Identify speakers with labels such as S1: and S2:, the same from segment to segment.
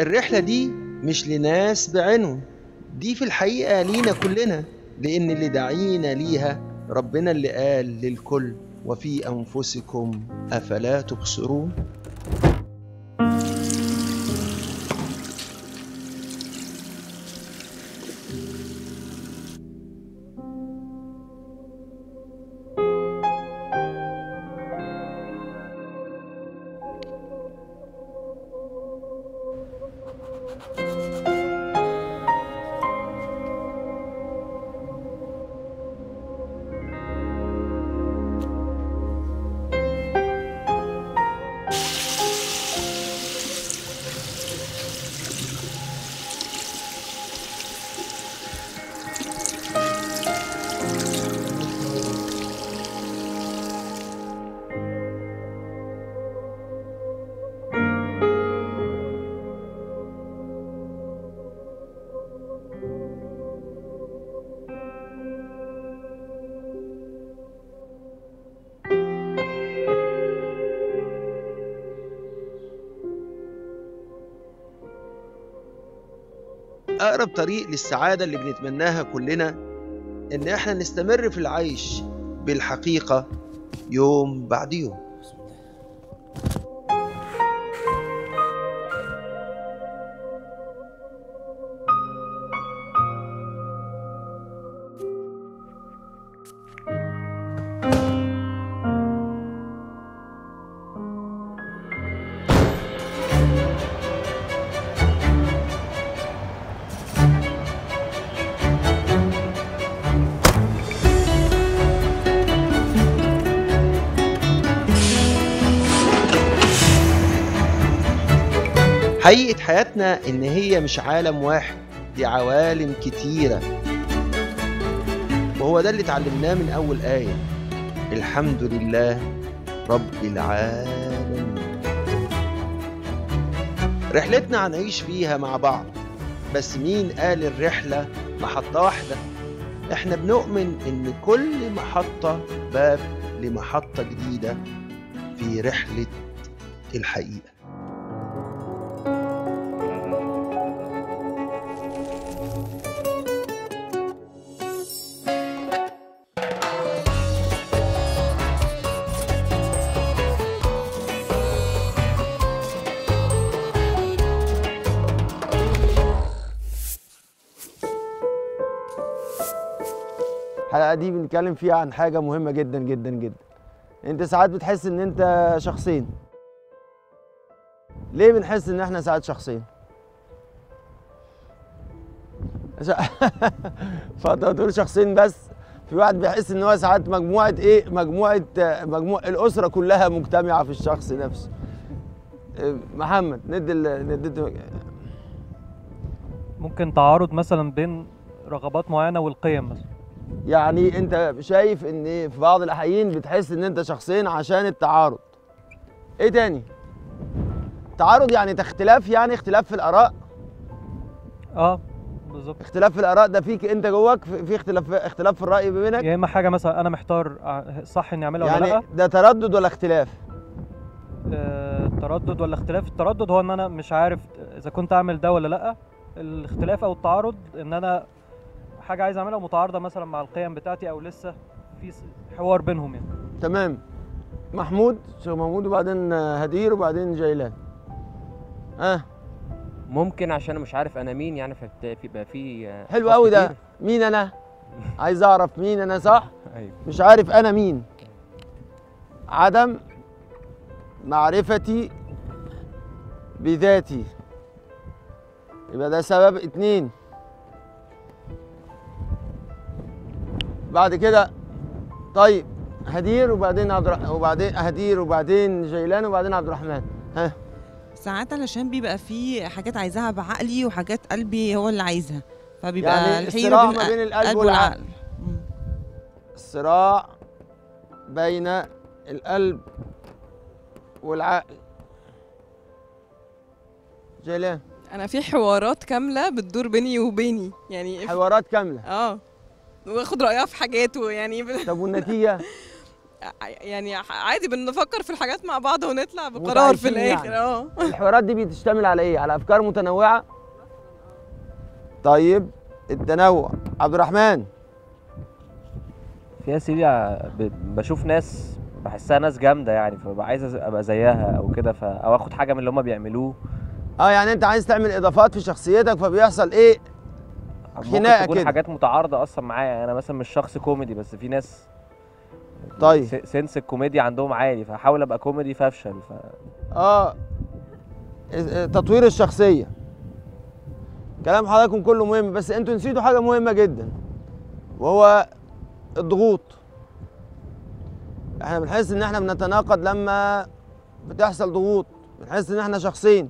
S1: الرحلة دي مش لناس بعينهم دي في الحقيقة لينا كلنا لأن اللي داعينا ليها ربنا اللي قال للكل وفي أنفسكم أفلا تبصرون أقرب طريق للسعادة اللي بنتمناها كلنا إن إحنا نستمر في العيش بالحقيقة يوم بعد يوم حقيقة حياتنا إن هي مش عالم واحد دي عوالم كتيرة وهو ده اللي اتعلمناه من أول آية الحمد لله رب العالمين رحلتنا هنعيش فيها مع بعض بس مين قال الرحلة محطة واحدة احنا بنؤمن ان كل محطة باب لمحطة جديدة في رحلة الحقيقة
S2: الحلقه دي بنتكلم فيها عن حاجه مهمه جدا جدا جدا انت ساعات بتحس ان انت شخصين ليه بنحس ان احنا ساعات شخصين فانت بتقول شخصين بس في واحد بيحس ان هو ساعات مجموعه ايه مجموعه مجموعه الاسره كلها مجتمعه في الشخص نفسه إيه، محمد ندي ال- ندي
S3: ممكن تعارض مثلا بين رغبات معينه والقيم مثلا
S2: يعني انت شايف ان في بعض الاحيان بتحس ان انت شخصين عشان التعارض ايه تاني تعارض يعني اختلاف يعني اختلاف في الاراء
S3: اه بالظبط
S2: اختلاف في الاراء ده فيك انت جواك في في اختلاف اختلاف في الراي ما بينك
S3: يا اما حاجه مثلا انا محتار ع- صح اني اعملها ولا لا
S2: يعني ده تردد ولا اختلاف
S3: آه، تردد ولا اختلاف التردد هو ان انا مش عارف اذا كنت اعمل ده ولا لا الاختلاف او التعارض ان انا حاجه عايز اعملها متعارضه مثلا مع القيم بتاعتي او لسه في س- حوار بينهم يعني
S2: تمام محمود شيخ محمود وبعدين هدير وبعدين جيلان اه
S4: ممكن عشان مش عارف انا مين يعني فبيبقى في آه،
S2: حلو
S4: أشخاص
S2: قوي ده
S4: كتير.
S2: مين انا عايز اعرف مين انا صح
S4: ايوه
S2: مش عارف انا مين عدم معرفتي بذاتي يبقى ده سبب اتنين بعد كده طيب هدير وبعدين عبد الرح... وبعدين هدير وبعدين جيلان وبعدين عبد الرحمن ها
S5: ساعات علشان بيبقى في حاجات عايزاها بعقلي وحاجات قلبي هو اللي عايزها فبيبقى
S2: يعني
S5: الحيرة
S2: الصراع
S5: بين
S2: ما بين القلب
S5: القلب
S2: والعقل.
S5: والعقل مم.
S2: الصراع بين القلب والعقل جيلان
S6: انا في حوارات كامله بتدور بيني وبيني يعني
S2: حوارات كامله
S6: اه واخد رايها في حاجات ويعني ب...
S2: طب والنتيجه
S6: يعني عادي بنفكر في الحاجات مع بعض ونطلع بقرار في
S2: متعايشين
S6: الاخر
S2: يعني.
S6: اه
S2: الحوارات دي بتشتمل على ايه على افكار متنوعه طيب التنوع عبد الرحمن
S4: في يا سيدي ع- ب- بشوف ناس بحسها ناس جامده يعني فببقى عايز أز- ابقى زيها او كده ف... او اخد حاجه من اللي هم بيعملوه
S2: اه يعني انت عايز تعمل اضافات في شخصيتك فبيحصل ايه
S4: ممكن
S2: خناقة
S4: تكون
S2: كده.
S4: حاجات متعارضه اصلا معايا انا مثلا مش شخص كوميدي بس في ناس
S2: طيب
S4: س- سنس الكوميديا عندهم عالي فحاول ابقى كوميدي فافشل ف...
S2: اه اه، تطوير الشخصيه كلام حضراتكم كله مهم بس انتوا نسيتوا حاجه مهمه جدا وهو الضغوط احنا بنحس ان احنا بنتناقض لما بتحصل ضغوط بنحس ان احنا شخصين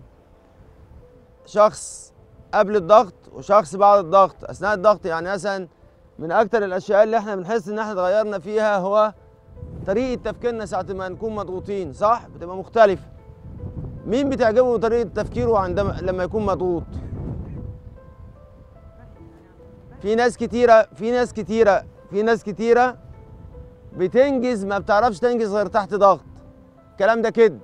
S2: شخص قبل الضغط وشخص بعد الضغط اثناء الضغط يعني مثلا من اكتر الاشياء اللي احنا بنحس ان احنا اتغيرنا فيها هو طريقه تفكيرنا ساعه ما نكون مضغوطين صح بتبقى مختلفه مين بتعجبه طريقه تفكيره عندما لما يكون مضغوط في ناس كتيره في ناس كتيره في ناس كتيره بتنجز ما بتعرفش تنجز غير تحت ضغط الكلام ده كذب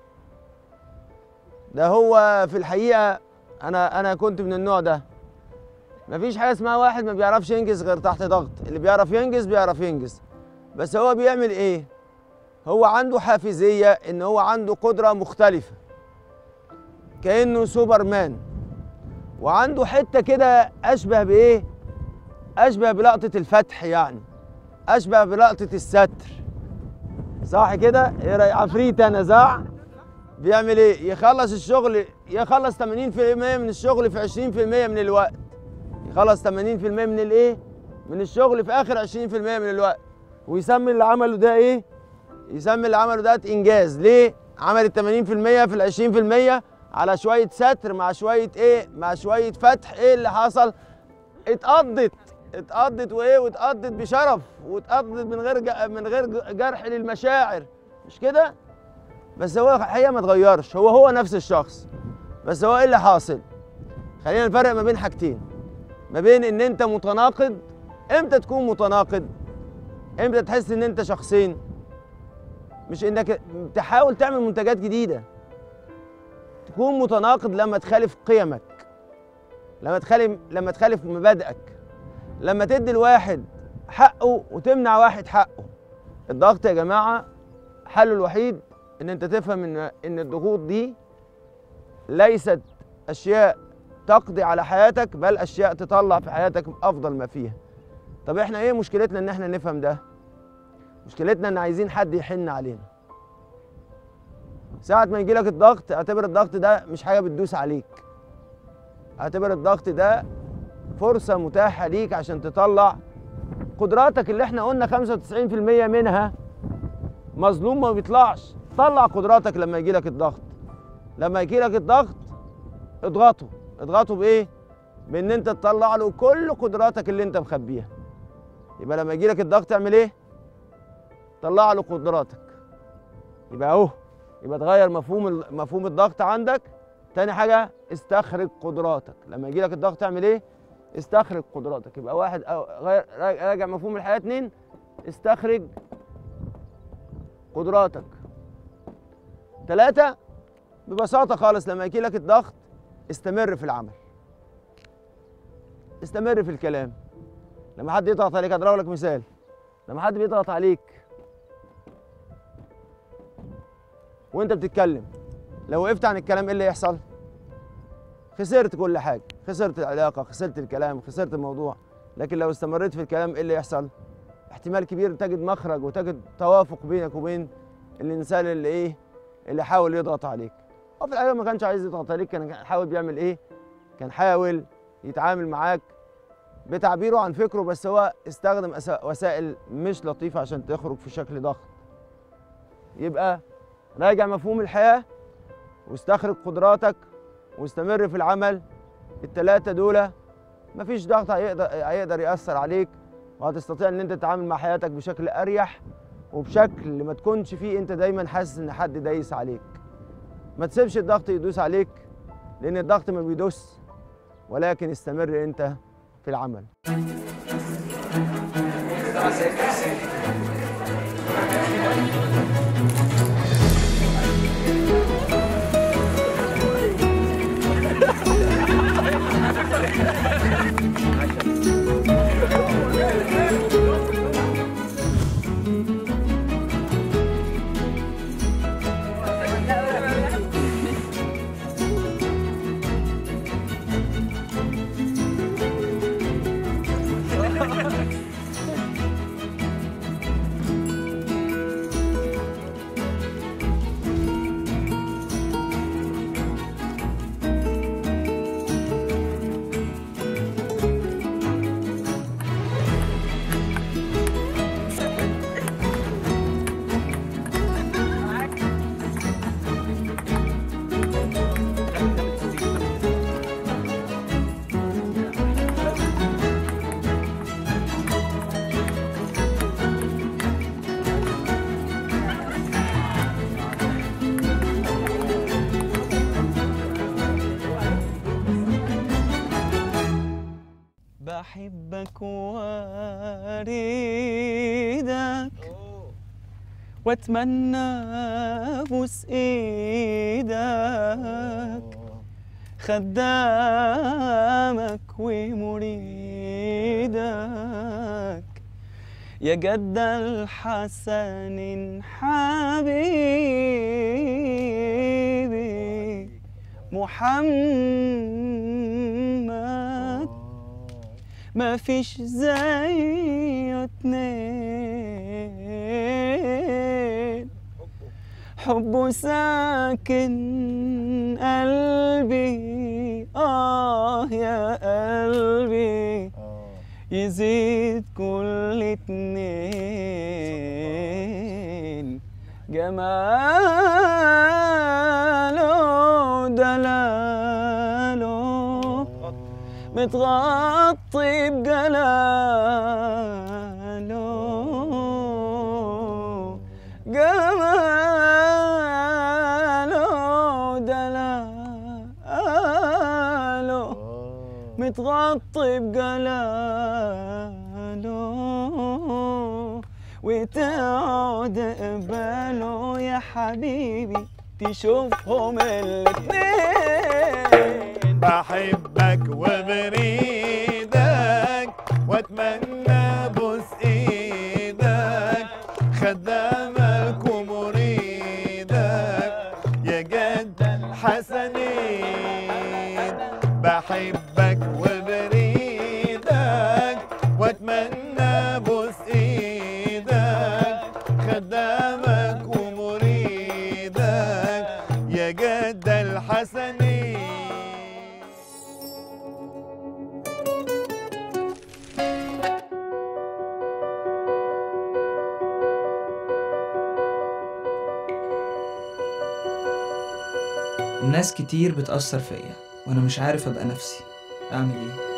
S2: ده هو في الحقيقه انا انا كنت من النوع ده مفيش حاجه اسمها واحد ما بيعرفش ينجز غير تحت ضغط اللي بيعرف ينجز بيعرف ينجز بس هو بيعمل ايه هو عنده حافزيه ان هو عنده قدره مختلفه كانه سوبرمان وعنده حته كده اشبه بايه اشبه بلقطه الفتح يعني اشبه بلقطه الستر صح كده ايه رايك عفريت انا صح بيعمل ايه يخلص الشغل يخلص 80% من الشغل في 20% من الوقت يخلص 80% من الايه من الشغل في اخر 20% من الوقت ويسمي اللي عمله ده ايه يسمي اللي عمله ده انجاز ليه عمل ال 80% في ال 20% على شويه ستر مع شويه ايه مع شويه فتح ايه اللي حصل اتقضت اتقضت وايه واتقضت بشرف واتقضت من غير ج- من غير ج- جرح للمشاعر مش كده بس هو الحقيقه ما اتغيرش هو هو نفس الشخص بس هو ايه اللي حاصل خلينا نفرق ما بين حاجتين ما بين ان انت متناقض امتى تكون متناقض امتى تحس ان انت شخصين مش انك تحاول تعمل منتجات جديده تكون متناقض لما تخالف قيمك لما تخالف لما تخالف مبادئك لما تدي الواحد حقه وتمنع واحد حقه الضغط يا جماعه حله الوحيد ان انت تفهم ان ان الضغوط دي ليست اشياء تقضي على حياتك بل اشياء تطلع في حياتك افضل ما فيها طب احنا ايه مشكلتنا ان احنا نفهم ده مشكلتنا ان عايزين حد يحن علينا ساعة ما يجي لك الضغط اعتبر الضغط ده مش حاجة بتدوس عليك اعتبر الضغط ده فرصة متاحة ليك عشان تطلع قدراتك اللي احنا قلنا 95% منها مظلوم ما بيطلعش طلع قدراتك لما يجي لك الضغط لما يجي لك الضغط اضغطه اضغطه بايه بان انت تطلع له كل قدراتك اللي انت مخبيها يبقى لما يجي لك الضغط اعمل ايه طلع له قدراتك يبقى اهو يبقى تغير مفهوم ال- مفهوم الضغط عندك تاني حاجه استخرج قدراتك لما يجي لك الضغط اعمل ايه استخرج قدراتك يبقى واحد أو غير راجع مفهوم الحياه اتنين استخرج قدراتك ثلاثة ببساطة خالص لما يجي لك الضغط استمر في العمل استمر في الكلام لما حد يضغط عليك هضرب لك مثال لما حد بيضغط عليك وانت بتتكلم لو وقفت عن الكلام ايه اللي يحصل خسرت كل حاجه خسرت العلاقه خسرت الكلام خسرت الموضوع لكن لو استمريت في الكلام ايه اللي يحصل احتمال كبير تجد مخرج وتجد توافق بينك وبين الانسان اللي ايه اللي حاول يضغط عليك هو في الحقيقه ما كانش عايز يضغط عليك كان حاول بيعمل ايه كان حاول يتعامل معاك بتعبيره عن فكره بس هو استخدم أس- وسائل مش لطيفه عشان تخرج في شكل ضغط يبقى راجع مفهوم الحياه واستخرج قدراتك واستمر في العمل التلاتة دول مفيش ضغط هيقدر هيقدر يأثر عليك وهتستطيع ان انت تتعامل مع حياتك بشكل اريح وبشكل ما تكونش فيه انت دايما حاسس ان حد دايس عليك ما تسيبش الضغط يدوس عليك لان الضغط ما بيدوس ولكن استمر انت في العمل
S7: بحبك واريدك واتمنى ابوس ايدك خدامك ومريدك يا جد الحسن حبيبي محمد ما فيش زيه اتنين حبه ساكن قلبي آه يا قلبي يزيد كل اتنين جماله دلاله متغطي بجلاله جماله دلاله متغطي بجلاله وتقعد قباله يا حبيبي تشوفهم الاتنين
S8: بحبك وبريدك واتمنى بوس ايدك خدامك ومريدك يا جد الحسنين بحبك وبريدك واتمنى بوس ايدك خدامك ومريدك يا جد الحسنين
S9: ناس كتير بتأثر فيا وأنا مش عارف أبقى نفسي أعمل إيه؟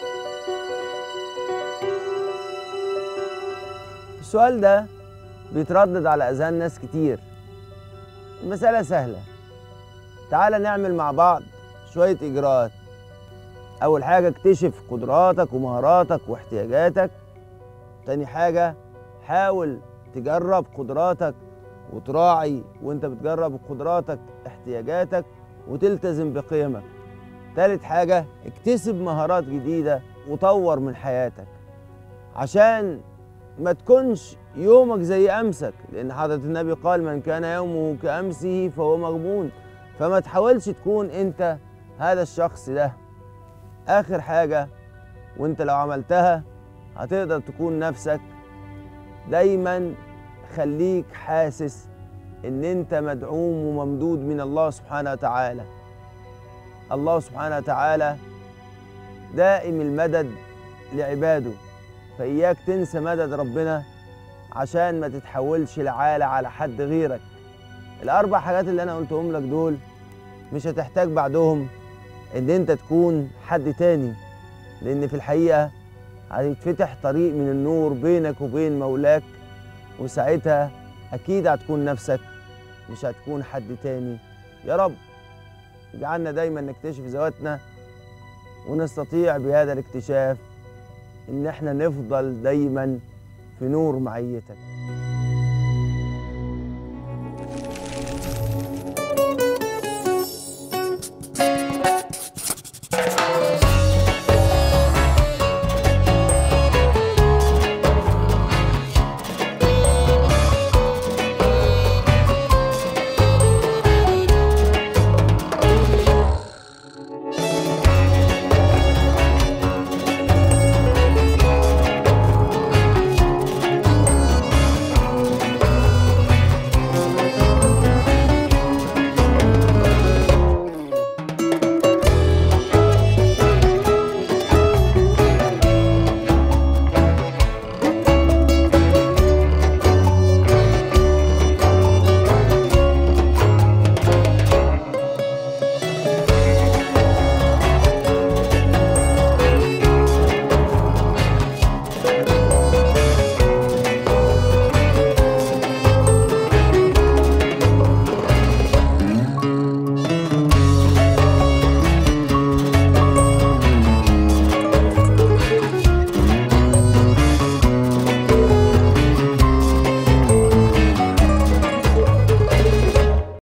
S2: السؤال ده بيتردد على اذهان ناس كتير المسألة سهلة تعال نعمل مع بعض شوية إجراءات أول حاجة اكتشف قدراتك ومهاراتك واحتياجاتك تاني حاجة حاول تجرب قدراتك وتراعي وانت بتجرب قدراتك احتياجاتك وتلتزم بقيمك تالت حاجة اكتسب مهارات جديدة وطور من حياتك عشان ما تكونش يومك زي أمسك لأن حضرة النبي قال من كان يومه كأمسه فهو مغبون فما تحاولش تكون أنت هذا الشخص ده آخر حاجة وأنت لو عملتها هتقدر تكون نفسك دايما خليك حاسس ان انت مدعوم وممدود من الله سبحانه وتعالى الله سبحانه وتعالى دائم المدد لعباده فإياك تنسى مدد ربنا عشان ما تتحولش لعالة على حد غيرك الأربع حاجات اللي أنا قلتهم لك دول مش هتحتاج بعدهم إن أنت تكون حد تاني لأن في الحقيقة هيتفتح طريق من النور بينك وبين مولاك وساعتها أكيد هتكون نفسك مش هتكون حد تاني يا رب اجعلنا دايما نكتشف ذواتنا ونستطيع بهذا الاكتشاف ان احنا نفضل دايما في نور معيتك